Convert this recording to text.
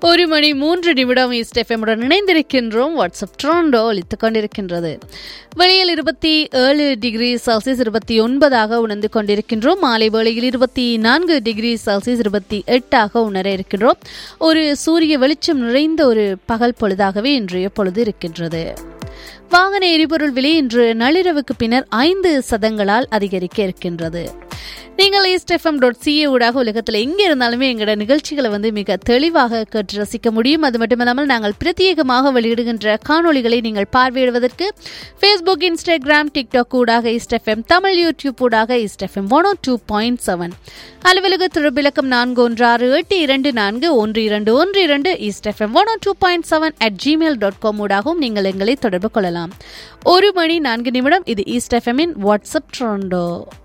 ஒரு மணி மூன்று நிமிடம் ஈஸ்ட் எஃப்எம்முடன் இணைந்திருக்கின்றோம் வாட்ஸ்அப் ட்ரோண்டோ ஒலித்துக் கொண்டிருக்கின்றது வெளியில் இருபத்தி ஏழு டிகிரி செல்சியஸ் இருபத்தி ஒன்பதாக உணர்ந்து கொண்டிருக்கின்றோம் மாலை வேளையில் இருபத்தி நான்கு டிகிரி செல்சியஸ் இருபத்தி எட்டாக உணர இருக்கின்றோம் ஒரு சூரிய வெளிச்சம் நிறைந்த ஒரு பகல் பொழுதாகவே இன்றைய பொழுது இருக்கின்றது வாகன எரிபொருள் விலை இன்று நள்ளிரவுக்கு பின்னர் ஐந்து சதங்களால் அதிகரிக்க இருக்கின்றது நீங்கள் ஈஸ்ட் எஃப்எம் டாட் சிஏ ஊடாக உலகத்தில் எங்கே இருந்தாலுமே எங்களோட நிகழ்ச்சிகளை வந்து மிக தெளிவாக கேட்டு ரசிக்க முடியும் அது மட்டுமில்லாமல் நாங்கள் பிரத்யேகமாக வெளியிடுகின்ற காணொளிகளை நீங்கள் பார்வையிடுவதற்கு ஃபேஸ்புக் இன்ஸ்டாகிராம் டிக்டாக் ஊடாக ஈஸ்ட் எஃப்எம் தமிழ் யூடியூப் ஊடாக East FM one two point seven அலுவலக திருவிளக்கம் நான்கு ஒன்று ஆறு எட்டு இரண்டு நான்கு ஒன்று இரண்டு ஒன்று இரண்டு East FM one two point seven at Gmail dot com ஊடாகவும் நீங்கள் எங்களை தொடர்பு கொள்ளலாம் ஒரு மணி நான்கு நிமிடம் இது ஈஸ்ட் எஃப்எம்மின் வாட்ஸ்அப் ட்ரோண்டோ